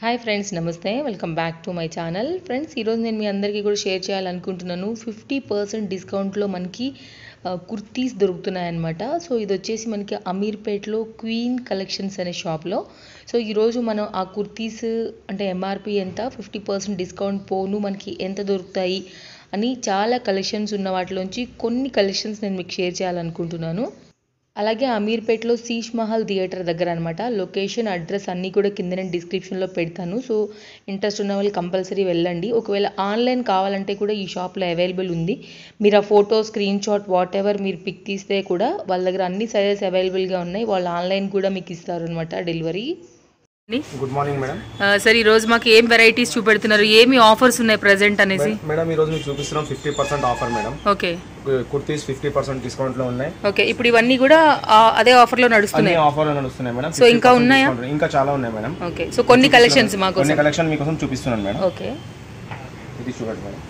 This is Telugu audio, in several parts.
హాయ్ ఫ్రెండ్స్ నమస్తే welcome back to my channel friends ఈరోజు నేను మీ అందరికీ కూడా షేర్ చేయాలనుకుంటున్నాను ఫిఫ్టీ పర్సెంట్ డిస్కౌంట్లో మనకి ఆ, కుర్తీస్ దొరుకుతున్నాయన్నమాట సో ఇది వచ్చేసి మనకి అమీర్పేట్లో క్వీన్ కలెక్షన్స్ అనే షాప్లో సో ఈరోజు మనం ఆ కుర్తీస్ అంటే ఎంఆర్పి ఎంత ఫిఫ్టీ పర్సెంట్ డిస్కౌంట్ పోను మనకి ఎంత దొరుకుతాయి అని చాలా కలెక్షన్స్ ఉన్న వాటిలోంచి కొన్ని కలెక్షన్స్ నేను మీకు షేర్ చేయాలనుకుంటున్నాను అలాగే అమీర్పేట్లో శీష్ మహల్ థియేటర్ దగ్గర అనమాట లొకేషన్ అడ్రస్ అన్నీ కూడా కింద నేను డిస్క్రిప్షన్లో పెడతాను సో ఇంట్రెస్ట్ ఉన్న వాళ్ళు కంపల్సరీ వెళ్ళండి ఒకవేళ ఆన్లైన్ కావాలంటే కూడా ఈ షాప్లో అవైలబుల్ ఉంది మీరు ఆ photo screenshot whatever మీరు పిక్ తీస్తే కూడా వాళ్ళ దగ్గర అన్ని సైజెస్ అవైలబుల్గా ఉన్నాయి వాళ్ళు ఆన్లైన్ కూడా మీకు ఇస్తారు అనమాట delivery good morning madam sir ఈ రోజు మాకు ఏం వెరైటీస్ చూపెడుతున్నారు ఏమి ఆఫర్స్ ఉన్నాయి ప్రజెంట్ అనేసి మేడం ఈ రోజు మీకు చూపిస్తున్నాం fifty percent offer madam okay kurtis fifty percent discount లో ఉన్నాయి ఓకే ఇప్పుడు ఇవన్నీ కూడా ఆ, అదే ఆఫర్లో నడుస్తున్నాయి అన్ని ఆఫర్ నడుస్తున్నాయి మేడం సో ఇంకా ఉన్నాయా? ఇంకా చాలా ఉన్నాయి మేడం ఓకే సో కొన్ని కలెక్షన్స్ మాకు కొన్ని కలెక్షన్ మీకోసం చూపిస్తున్నాను మేడం ఓకే ఇది చూడండి మేడం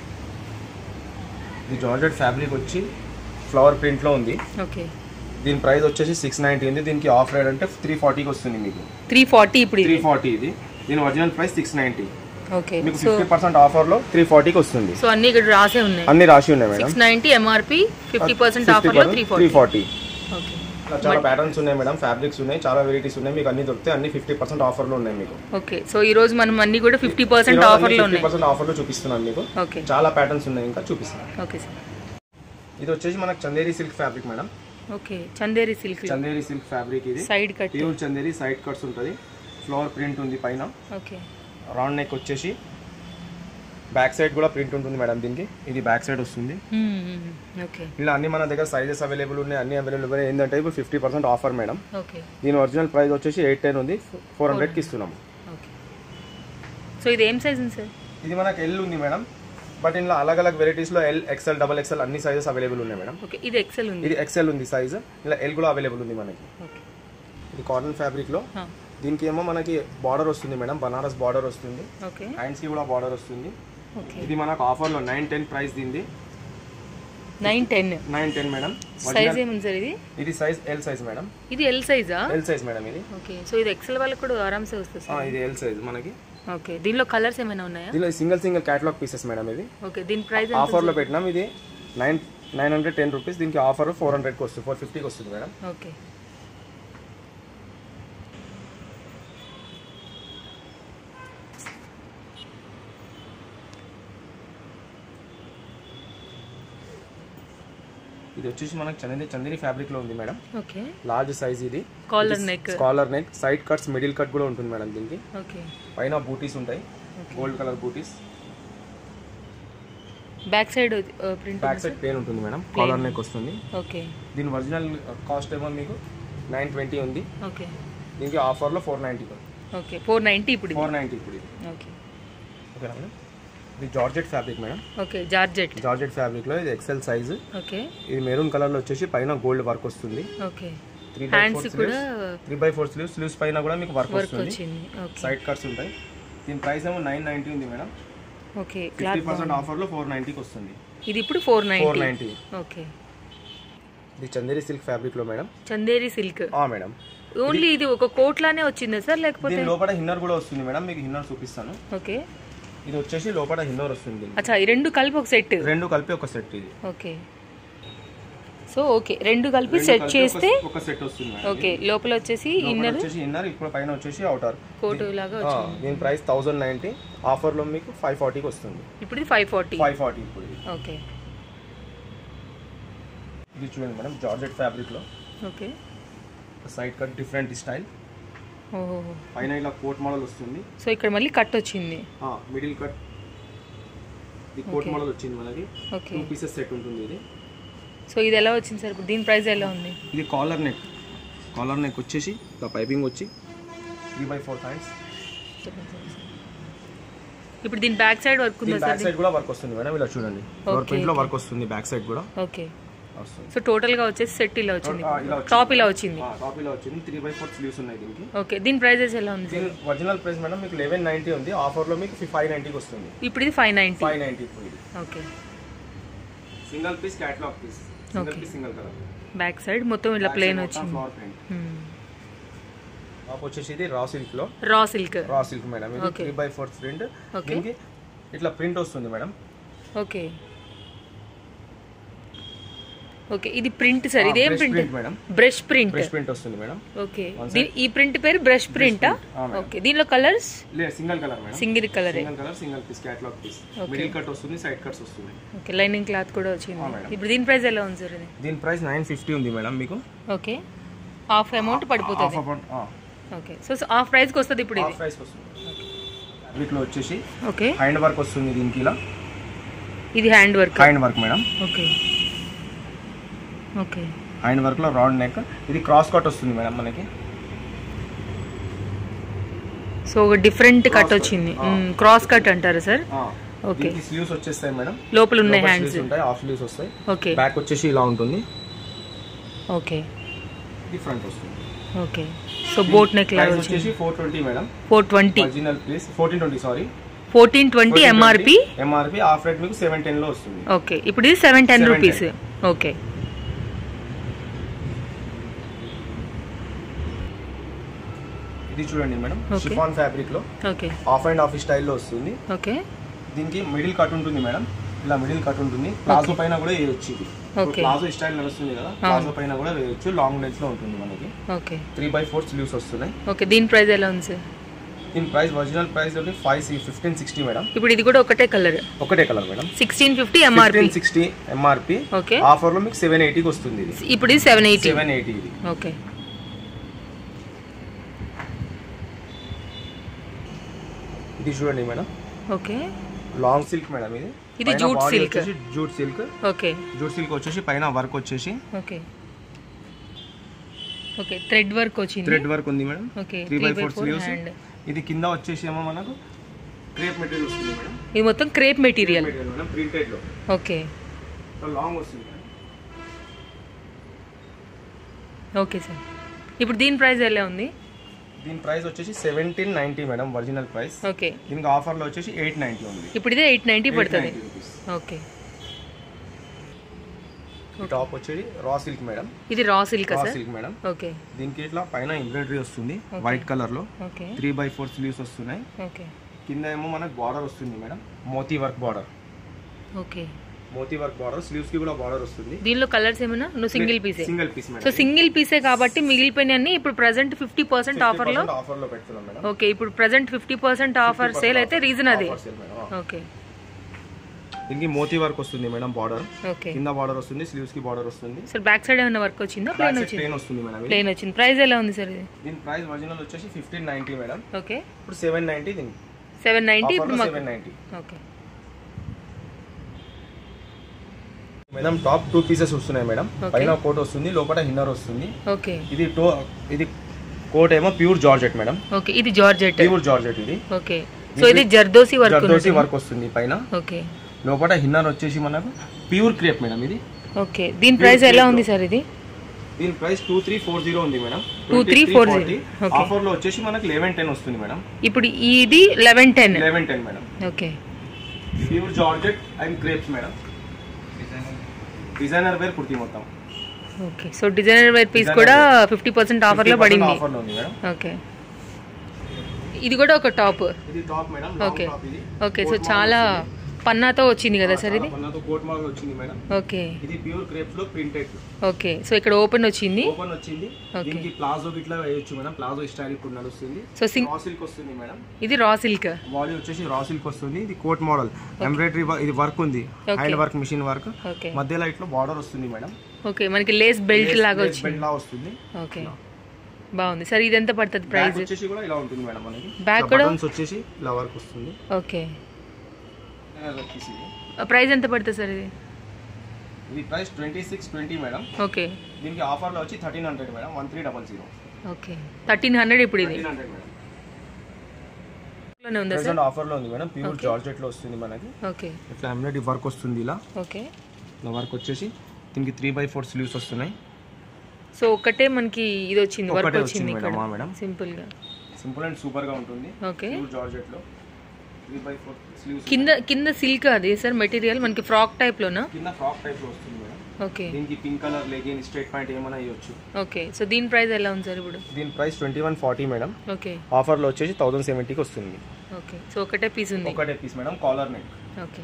ఇది జార్జెట్ ఫ్యాబ్రిక్ వచ్చి ఫ్లవర్ ప్రింట్ లో ఉంది ఓకే దీని ప్రైస్ వచ్చేసి సిక్స్ నైన్టీ ఉంది దీనికి ఆఫ్ రేట్ అంటే త్రీ ఫార్టీకి వస్తుంది మీకు త్రీ ఫార్టీ ఇప్పుడు త్రీ ఇది ఫార్టీ ఇది దీని original price six ninety okay మీకు సో ఫిఫ్టీ పర్సెంట్ ఆఫర్ లో త్రీ ఫార్టీకి వస్తుంది సో అన్ని ఇక్కడ రాసే ఉన్నాయి అన్ని రాసి ఉన్నాయి madam six ninety MRP fifty percent offer లో three three forty forty okay ఇలా చాలా ప్యాటర్న్స్ ఉన్నాయి మేడం ఫ్యాబ్రిక్స్ ఉన్నాయి చాలా వెరైటీస్ ఉన్నాయి మీకు అన్ని దొరికితే అన్ని ఫిఫ్టీ పర్సెంట్ ఆఫర్లో ఉన్నాయి మీకు ఓకే సో ఈ రోజు మనం అన్ని కూడా ఫిఫ్టీ పర్సెంట్ ఆఫర్ లో ఫిఫ్టీ ఉన్నాయి పర్సెంట్ ఆఫర్లో చూపిస్తున్నాను మీకు ఓకే చాలా ప్యాటర్న్స్ ఉన్నాయి ఇంకా చూపిస్తాను ఓకే సార్ ఇది వచ్చేసి మనకు Chanderi silk fabric madam okay Chanderi silk Chanderi silk fabric ఇది side cut pure Chanderi side cuts ఉంటుంది ఫ్లవర్ ప్రింట్ ఉంది పైన ఓకే రౌండ్ నెక్ వచ్చేసి బ్యాక్ సైడ్ కూడా ప్రింట్ ఉంటుంది మేడం దీనికి ఇది బ్యాక్ సైడ్ వస్తుంది ఓకే ఇలా అన్ని మన దగ్గర సైజెస్ అవైలబుల్ ఉన్నాయి అన్ని అవైలబుల్ ఉన్నాయి ఏంటంటే ఇప్పుడు fifty percent offer madam okay దీని ఒరిజినల్ ప్రైస్ వచ్చేసి ఎయిట్ టెన్ ఉంది ఫోర్ హండ్రెడ్కి ఇస్తున్నాము ఓకే సో ఇది ఏం సైజ్ ఉంది సార్ ఇది మనకు ఎల్ ఉంది మేడం బట్ ఇందులో అలగ్ అలగ్ వెరైటీస్ లో ఎల్ ఎక్సెల్ డబల్ ఎక్సెల్ అన్ని సైజెస్ అవైలబుల్ ఉన్నాయి మేడం ఓకే ఇది ఎక్సెల్ ఉంది ఇది ఎక్సెల్ ఉంది సైజ్ ఇలా ఎల్ కూడా అవైలబుల్ ఉంది మనకి ఓకే ఇది కాటన్ ఫ్యాబ్రిక్ లో ఆ, దీనికి ఏమో మనకి బార్డర్ వస్తుంది మేడం బనారస్ బార్డర్ వస్తుంది ఓకే హ్యాండ్స్ కి కూడా బార్డర్ వస్తుంది ఓకే ఇది మనకు ఆఫర్ లో నైన్ టెన్ ప్రైస్ దీనిది nine ten nine ten madam size ఏముంది సార్ ఇది ఇది సైజ్ ఎల్ సైజ్ మేడం ఇది ఎల్ సైజా ఎల్ సైజ్ మేడం ఇది ఓకే సో ఇది ఎక్సెల్ వాళ్ళకి కూడా ఆరామ్సే వస్తుంది ఆ, సార్ ఇది ఎల్ సైజ్ మనకి ఓకే దీనిలో కలర్స్ ఏమైనా ఉన్నాయా దీనిలో single single catalogue pieces madam ఇది ఓకే దీని ప్రైస్ ఆఫర్ లో పెట్టినాం ఇది nine nine hundred ten rupees దీనికి ఆఫర్ ఫోర్ హండ్రెడ్కి వస్తుంది ఫోర్ ఫిఫ్టీకి వస్తుంది మేడం ఓకే ఇది వచ్చేసి మనకి చందేరి చందేరి ఫ్యాబ్రిక్ లో ఉంది మేడం ఓకే లార్జ్ సైజ్ ఇది collar neck collar neck side cuts middle cut కూడా ఉంటుంది మేడం దీనికి ఓకే పైన బూటీస్ ఉంటాయి గోల్డ్ కలర్ బూటీస్ back side print back side plain ఉంటుంది మేడం కాలర్ నెక్ వస్తుంది ఓకే దీని ఒరిజినల్ కాస్ట్ ఏమో మీకు నైన్ ట్వంటీ ఉంది ఓకే దీనికి ఆఫర్లో four ninety okay four ninety ఇప్పుడు ఇది ఫోర్ నైంటీ ఇప్పుడు ఇది ఓకే ఓకేనా మేడం ఇది georgette fabric madam okay georgette georgette ఫ్యాబ్రిక్లో ఇది ఎక్సెల్ సైజ్ ఓకే ఇది మెరూన్ కలర్లో వచ్చేసి పైన గోల్డ్ వర్క్ వస్తుంది okay three by hands four కూడా three by four sleeves sleeves పైన కూడా మీకు వర్క్ వర్క్ వస్తుంది వచ్చింది ఓకే సైడ్ కట్స్ ఉంటాయి దీని ప్రైస్ ఏమో నైన్ నైంటీ ఉంది madam okay fifty cloth percent ఆఫర్లో ఫోర్ నైంటీకి వస్తుంది ఇది ఇప్పుడు four four ninety ninety okay ఇది చందేరి సిల్క్ ఫ్యాబ్రిక్లో మేడం చందేరి సిల్క్ ఆ మేడం ఓన్లీ ఇది ఒక కోట్ లానే వచ్చిందా సార్ లేకపోతే దీని లోపల హిన్నర్ కూడా వస్తుంది మేడం మీకు హిన్నర్ చూపిస్తాను ఓకే ఇది వచ్చేసి లోపల హిన్నర్ వస్తుంది దీనికి. అచ్చా ఈ రెండు కలిపి ఒక సెట్ రెండు కలిపి ఒక సెట్ ఇది ఓకే సో ఓకే రెండు కలిపి రెండు సెట్ కలిపి చేస్తే ఒక- ఒక సెట్ వస్తుంది మేడం ఓకే లోపల వచ్చేసి లోపల ఇన్నర్ వచ్చేసి ఇన్నర్ ఇప్పుడు పైన వచ్చేసి అవుటర్ కోట్ లాగా వచ్చింది దీని ప్రైస్ థౌసండ్ నైన్టీ ఆఫర్లో మీకు ఫైవ్ ఫార్టీకి వస్తుంది ఇప్పుడు ఇది ఫైవ్ ఫార్టీ ఫైవ్ ఫార్టీ ఇప్పుడు ఇది. ఓకే ఇది చూడండి మేడం జార్జెట్ ఫ్యాబ్రిక్లో okay side cut different style ఓహో పైన ఇలా కోట్ మోడల్ వస్తుంది సో ఇక్కడ మళ్ళీ కట్ వచ్చింది మిడిల్ కట్ ఇది కోట్ మోడల్ వచ్చింది మనకి ఓకే టూ పీసెస్ సెట్ ఉంటుంది ఇది సో ఇది ఎలా వచ్చింది సార్ ఇప్పుడు దీని ప్రైస్ ఎలా ఉంది ఇది కాలర్ నెక్ కాలర్ నెక్ వచ్చేసి ఇలా పైపింగ్ వచ్చి త్రీ బై ఫోర్ టైమ్స్ ఇప్పుడు దీని బ్యాక్ సైడ్ వర్క్ ఉందా దీని సార్ బ్యాక్ సైడ్ కూడా వర్క్ వస్తుంది మేడం ఇలా చూడండి ఫ్లోర్ ప్రింట్ లో వర్క్ వస్తుంది బ్యాక్ సైడ్ కూడా ఓకే వస్తుంది సో టోటల్ గా వచ్చేసి సెట్ ఇలా వచ్చింది ఆ, ఇలా వచ్చింది. టాప్ ఇలా వచ్చింది టాప్ ఇలా వచ్చింది త్రీ బై ఫోర్ స్లీవ్స్ ఉన్నాయి దీనికి ఓకే దీని ప్రైజెస్ ఎలా ఉంది సార్ దీని ఒరిజినల్ ప్రైస్ మేడం మీకు లెవెన్ నైన్టీ ఉంది ఆఫర్ లో మీకు ఫైవ్ నైన్టీకి వస్తుంది ఇప్పుడు ఇది ఫైవ్ నైంటీ ఫైవ్ నైన్టీ ఇప్పుడు ఇది okay single piece catalogue piece single piece single colour back side మొత్తం ఇలా ప్లేన్ వచ్చింది ఫ్లవర్ ప్రింట్ Hmm. టాప్ వచ్చేసి ఇది రా సిల్క్ లో raw silk raw silk madam ఇది Okay. Three by fourth print Okay. దీనికి ఇట్లా ప్రింట్ వస్తుంది మేడం ఓకే ఓకే ఇది ప్రింట్ సార్ ఇదేం brush print print madam brush print brush print వస్తుంది మేడం ఓకే One దీ- ఈ ప్రింట్ పేరు బ్రష్ ప్రింటా print. ఆ, madam. ఓకే దీనిలో కలర్స్ లేదు సింగిల్ కలర్ మేడం సింగిల్ కలరే single colour single piece catalogue piece Okay. Middle cut వస్తుంది సైడ్ కట్స్ వస్తుంది ఓకే లైనింగ్ క్లాత్ కూడా వచ్చింది ఆ, madam. ఇప్పుడు దీని ప్రైస్ ఎలా ఉంది సార్ ఇది దీని ప్రైస్ నైన్ ఫిఫ్టీ ఉంది మేడం మీకు ఓకే హాఫ్ అమౌంట్ పడిపోతుంది half amount okay so so half ప్రైస్కి వస్తుంది ఇప్పుడు హాఫ్ ఇది ప్రైస్ వస్తుంది వీటిలో వచ్చేసి ఓకే హ్యాండ్ వర్క్ వస్తుంది దీనికి ఇలా ఇది hand work hand work madam okay okay hand work లో రౌండ్ నెక్ ఇది క్రాస్ కట్ వస్తుంది మేడం మనకి సో ఒక డిఫరెంట్ Cross కట్ cut. వచ్చింది ఆ. క్రాస్ కట్ అంటారు సార్ ఓకే దీనికి స్లీవ్స్ వచ్చేస్తాయి మేడం లోపల ఉన్నాయి లోపల హ్యాండ్స్ sleeves ఉంటాయి హాఫ్ స్లీవ్స్ వస్తాయి ఓకే బ్యాక్ వచ్చేసి ఇలా ఉంటుంది ఓకే ఇది ఫ్రంట్ వస్తుంది ఓకే సో బోట్ నెక్ లాగా ప్రైస్ వచ్చింది వచ్చేసి four twenty madam four twenty original price fourteen twenty sorry fourteen twenty MRP MRP off rate మీకు సెవెన్ టెన్ లో వస్తుంది ఓకే ఇప్పుడు ఇది సెవెన్ టెన్ 710. రూపీస్ ఓకే ఇది చూడండి మేడం Okay. షిఫాన్ ఫ్యాబ్రిక్ లో ఓకే ఆఫ్ అండ్ ఆఫ్ స్టైల్లో వస్తుంది ఓకే దీనికి మిడిల్ కట్ ఉంటుంది మేడం ఇలా మిడిల్ కట్ ఉంటుంది ప్లాజో పైన కూడా వేయొచ్చు ఇది Okay. ప్లాజో స్టైల్ నడుస్తుంది కదా ప్లాజో పైన కూడా వేయొచ్చు లాంగ్ లెన్స్ లో ఉంటుంది మనకి okay three by four sleeves వస్తున్నాయి ఓకే దీని ప్రైస్ ఎలా ఉంది సార్ దీని ప్రైస్ ఒరిజినల్ ప్రైస్ వచ్చి ఫైవ్ ఫిఫ్టీన్ సిక్స్టీ మేడం ఇప్పుడు ఇది కూడా ఒకటే కలర్ ఒకటే colour madam sixteen fifty MRP fifteen sixty MRP okay offer లో మీకు సెవెన్ ఎయిటీకి వస్తుంది ఇది ఇప్పుడు ఇది సెవెన్ ఎయిటీ సెవెన్ ఎయిటీ ఇది ఓకే ఇది చూడండి madam okay long silk madam ఇది ఇది పైన jute body silk. వచ్చేసి jute silk okay jute silk వచ్చేసి పైన వర్క్ వచ్చేసి ఓకే ఓకే థ్రెడ్ వర్క్ వచ్చింది థ్రెడ్ వర్క్ ఉంది madam okay three three by by four four sleeves hand ఇది కింద వచ్చేసి ఏమో మనకు క్రేప్ మెటీరియల్ వస్తుంది మేడం ఇది మొత్తం crepe material material madam printed లో ఓకే లాంగ్ వస్తుంది మేడం ఓకే సార్ ఇప్పుడు దీని ప్రైస్ ఎలా ఉంది దీని ప్రైస్ వచ్చేసి seventeen ninety madam original price okay దీనికి ఆఫర్లో వచ్చేసి ఎయిట్ నైన్టీ ఉంది ఇప్పుడు ఇదే ఎయిట్ నైంటీ పడుతుంది 890 rupees. ఓకే ఈ టాప్ వచ్చేది రా సిల్క్ మేడం ఇది రా సిల్క్ రా సార్ సిల్క్ మేడం ఓకే దీనికి ఇట్లా పైన ఎంబ్రాయిడరీ వస్తుంది వైట్ కలర్ లో okay three by four sleeves వస్తున్నాయి ఓకే కింద ఏమో మనకు బార్డర్ వస్తుంది మేడం మోతీ వర్క్ బార్డర్ ఓకే మోతీ వర్క్ బార్డర్ స్లీవ్స్ కి కూడా బార్డర్ వస్తుంది దీనిలో కలర్స్ ఏమైనా నువ్వు సింగిల్ పీసే single piece so madam single పీసే కాబట్టి మిగిలిపోయిన అన్ని ఇప్పుడు ప్రజెంట్ ఫిఫ్టీ పర్సెంట్ ఆఫర్లో ఆఫర్ లో పెడుతున్నాం మేడం ఓకే ఇప్పుడు present fifty percent offer sale అయితే రీజన్ అదే Offer sale మేడం. ఆ. ఓకే దీనికి మోతీ వర్క్ వస్తుంది మేడం బార్డర్ ఓకే కింద బార్డర్ వస్తుంది స్లీవ్స్ కి బార్డర్ వస్తుంది సార్ బ్యాక్ సైడ్ ఏమైనా వర్క్ వచ్చిందా ప్లేన్ వచ్చింది ప్లేన్ వస్తుంది మేడం ఇది. ప్లేన్ వచ్చింది ప్రైస్ ఎలా ఉంది సార్ ఇది దీని ప్రైస్ ఒరిజినల్ వచ్చేసి ఫిఫ్టీన్ నైన్టీ మేడం ఓకే ఇప్పుడు సెవెన్ నైన్టీ దీనికి సెవెన్ నైంటీ ఇప్పుడు మాకు seven ninety okay madam top two pieces వస్తున్నాయి మేడం Okay. పైన కోట్ వస్తుంది లోపల హిన్నర్ వస్తుంది ఓకే ఇది టో ఇది కోట్ ఏమో ప్యూర్ జార్జెట్ మేడం ఓకే ఇది జార్జెట్ ప్యూర్ జార్జెట్ ఇది ఓకే సో ఇది జర్దోసి వర్క్ జర్దోసి వర్క్ వస్తుంది పైన ఓకే లోపల హిన్నర్ వచ్చేసి మనకు ప్యూర్ క్రేప్ మేడం ఇది ఓకే దీని ప్రైస్ ఎలా ఉంది సార్ ఇది దీని price two three four zero ఉంది మేడం 2340. Okay. ఆఫర్ లో వచ్చేసి మనకు లెవెన్ టెన్ వస్తుంది మేడం ఇప్పుడు ఇది eleven ten eleven ten madam okay pure georgette and crepes madam designer wear kurti మొత్తం okay so designer wear piece కూడా ఫిఫ్టీ పర్సెంట్ ఆఫర్లో పడింది ఆఫర్ లో ఉంది మేడం ఓకే ఇది కూడా ఒక టాప్ ఇది టాప్ మేడం Okay. టాప్ ఇది ఓకే సో చాలా పన్నాతో వచ్చింది కదా సార్ ఇది పన్నాతో కోట్ మోడల్ వచ్చింది మేడం ఓకే ఇది ప్యూర్ క్రేప్స్ లో ప్రింటెడ్ ఓకే సో ఇక్కడ ఓపెన్ వచ్చింది ఓపెన్ వచ్చింది Okay. దీనికి ప్లాజో ఇట్లా వేయొచ్చు మేడం ప్లాజో స్టైల్ ఇప్పుడు నడుస్తుంది సో సింగ్ రా సిల్క్ వస్తుంది మేడం ఇది రా సిల్క్ బాడీ వచ్చేసి రా సిల్క్ వస్తుంది ఇది కోట్ మోడల్ ఎంబ్రాయిడరీ ఇది వర్క్ ఉంది Okay. Hand work machine work okay మధ్యలో ఇట్లా బార్డర్ వస్తుంది మేడం ఓకే మనకి లేస్ బెల్ట్ లాగా వచ్చింది బెల్ట్ లా వస్తుంది ఓకే బాగుంది సార్ ఇది ఎంత పడుతుంది బ్యాక్ ప్రైస్ వచ్చేసి కూడా ఇలా ఉంటుంది మేడం మనకి Back ఇట్లా కూడా? buttons వచ్చేసి ఇలా వర్క్ వస్తుంది ఓకే వచ్చేసి ఇది. ప్రైస్ ఎంత పడుతుంది సార్ ఇది ఇది price twenty six twenty madam okay దీనికి ఆఫర్లో వచ్చి thirteen hundred madam one three double zero okay thirteen hundred ఇప్పుడు ఇది థర్టీన్ హండ్రెడ్ మేడం లోనే ఉందా సార్ ప్రెసెంట్ ఆఫర్లో ఉంది మేడం ప్యూర్ జార్జెట్ లో వస్తుంది మనకి ఓకే ఇట్లా ఎంబ్రాయిడరీ వర్క్ వస్తుంది ఇలా ఓకే ఇలా వర్క్ వచ్చేసి దీనికి త్రీ బై ఫోర్ స్లీవ్స్ వస్తున్నాయి సో ఒక్కటే మనకి ఇది వచ్చింది వర్క్ ఒక్కటే వచ్చింది వచ్చింది ఇక్కడ మేడం, ఆ మేడం. సింపుల్ గా సింపుల్ అండ్ సూపర్ గా ఉంటుంది ఓకే ప్యూర్ జార్జెట్ లో త్రీ బై ఫోర్ స్లీవ్స్ కింద కింద సిల్క్ అది సార్ మెటీరియల్ మనకి ఫ్రాక్ టైప్ లోనా కింద ఫ్రాక్ టైప్ లో వస్తుంది మేడం ఓకే దీనికి pink colour legging straight pant ఏమైనా వేయొచ్చు ఓకే సో దీని ప్రైస్ ఎలా ఉంది సార్ ఇప్పుడు దీని price twenty one forty madam okay ఆఫర్లో వచ్చేసి థౌసండ్ సెవెంటీకి వస్తుంది ఓకే సో ఒకటే పీస్ ఉంది ఒకటే piece madam collar neck okay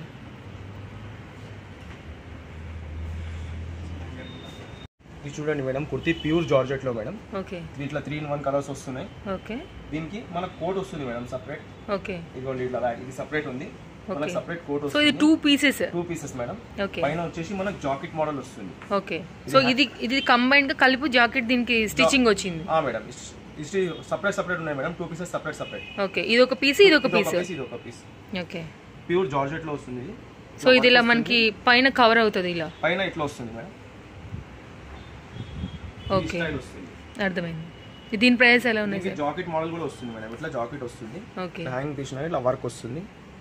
ఇది చూడండి మేడం కుర్తీ ప్యూర్ జార్జెట్లో మేడం ఓకే దీంట్లో త్రీ ఇన్ వన్ కలర్స్ వస్తున్నాయి ఓకే దీనికి మనకు కోట్ వస్తుంది మేడం సపరేట్ ఓకే ఇదిగోండి ఇట్లా బ్యాగ్ ఇది సపరేట్ ఉంది మనకు Okay. సపరేట్ కోట్ సో ఇది వస్తుంది two pieces two pieces madam okay పైన వచ్చేసి మనకు జాకెట్ మోడల్ వస్తుంది ఓకే సో ఇది ఇది కంబైన్డ్ గా కలిపి జాకెట్ దీనికి స్టిచ్చింగ్ వచ్చింది ఆ మేడం ఇది సపరేట్ సపరేట్ ఉన్నాయి madam two pieces separate separate okay ఇది ఒక పీస్ ఇది ఒక పీస్ ఇది ఒక పీస్ ఓకే ప్యూర్ జార్జెట్ లో వస్తుంది ఇది సో ఇది ఇలా మనకి పైన కవర్ అవుతుంది ఇలా పైన ఇట్లా వస్తుంది మేడం ఓకే స్టైల్ వస్తుంది అర్థమైంది దీని ప్రైస్ ఎలా ఉన్నాయి దీనికి సార్ జాకెట్ మోడల్ కూడా వస్తుంది మేడం ఇట్లా జాకెట్ వస్తుంది ఓకే హ్యాంగ్ తీసిన ఇట్లా వర్క్ వస్తుంది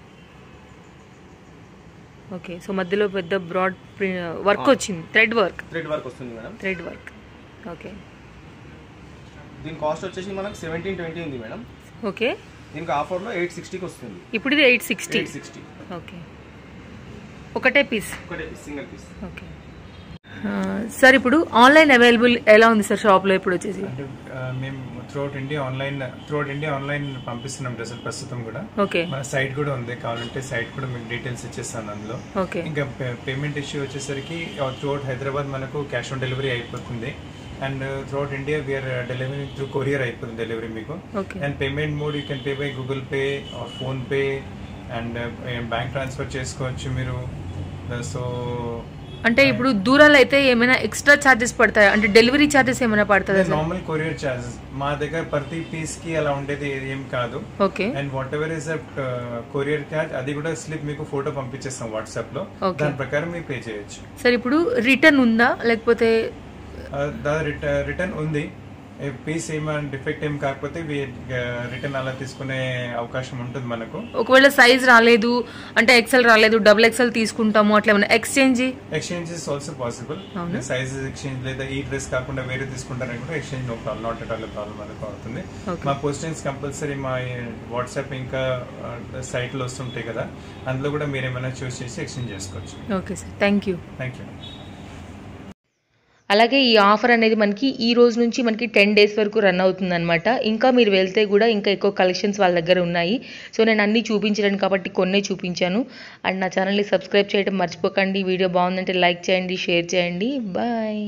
ఓకే సో మధ్యలో పెద్ద బ్రాడ్ వర్క్ వచ్చింది థ్రెడ్ వర్క్ థ్రెడ్ వర్క్ వస్తుంది మేడం థ్రెడ్ వర్క్ ఓకే దీని కాస్ట్ వచ్చేసి మనకు సెవెంటీన్ ట్వంటీ ఉంది మేడం ఓకే దీనికి ఆఫర్లో ఎయిట్ సిక్స్టీకి వస్తుంది ఇప్పుడు ఇది eight sixty eight sixty okay ఒకటే పీస్ ఒకటే సింగిల్ పీస్ ఓకే సార్ ఇప్పుడు ఆన్లైన్ అవైలబుల్ ఎలా ఉంది సార్ షాప్లో ఇప్పుడు వచ్చేసి అంటే ఆ, మేము throughout India online throughout India online పంపిస్తున్నాం డ్రెస్సులు ప్రస్తుతం కూడా ఓకే మన సైట్ కూడా ఉంది కావాలంటే సైట్ కూడా మీకు డీటెయిల్స్ ఇచ్చేస్తాను అందులో ఓకే ఇంకా పేమెంట్ ఇష్యూ వచ్చేసరికి త్రూఅవుట్ హైదరాబాద్ మనకు క్యాష్ ఆన్ డెలివరీ అయిపోతుంది and throughout India we're delivery through courier అయిపోతుంది డెలివరీ మీకు okay and payment mode you can pay by Google Pay or PhonePe and bank transfer చేసుకోవచ్చు మీరు సో అంటే ఇప్పుడు దూరాలు అయితే ఏమైనా ఎక్స్ట్రా ఛార్జెస్ పడతాయి అంటే డెలివరీ ఛార్జెస్ ఏమైనా పడుతుందా సార్ నార్మల్ కొరియర్ చార్జెస్ మా దగ్గర ప్రతి పీస్ కి అలా ఉండేది ఏం కాదు okay and whatever is courier charge అది కూడా స్లిప్ మీకు ఫోటో పంపించేస్తాం వాట్సాప్ లో Okay. దాని ప్రకారం మీరు పే చేయొచ్చు సార్ ఇప్పుడు రిటర్న్ ఉందా లేకపోతే Uh, దాని రిటర్న్ ఉంది పీస్ ఏమైనా డిఫెక్ట్ ఏం కాకపోతే రిటర్న్ అలా తీసుకునే అవకాశం ఉంటుంది మనకు ఒకవేళ సైజ్ రాలేదు అంటే ఎక్సెల్ రాలేదు డబుల్ ఎక్సెల్ తీసుకుంటాము అట్లా ఏమైనా exchange exchange is also possible అవునా? సైజ్ ఎక్స్చేంజ్ లేదా ఈ డ్రెస్ కాకుండా వేరే తీసుకుంటారని కూడా exchange no problem not at all problem మనకు అవుతుంది Okay. మా పోస్టింగ్స్ కంపల్సరీ మా వాట్సాప్ ఇంకా సైట్ లో వస్తుంటాయి కదా అందులో కూడా మీరు ఏమైనా చూస్ చేసి ఎక్స్చేంజ్ చేసుకోవచ్చు okay sir thank you thank you అలాగే ఈ ఆఫర్ అనేది మనకి ఈ రోజు నుంచి మనకి టెన్ డేస్ వరకు రన్ అవుతుందన్నమాట ఇంకా మీరు వెళ్తే కూడా ఇంకా ఎక్కువ కలెక్షన్స్ వాళ్ళ దగ్గర ఉన్నాయి సో నేను అన్నీ చూపించలేను కాబట్టి కొన్నే చూపించాను అండ్ నా ఛానల్ని సబ్స్క్రైబ్ చేయడం మర్చిపోకండి వీడియో బాగుందంటే లైక్ చేయండి షేర్ చేయండి బాయ్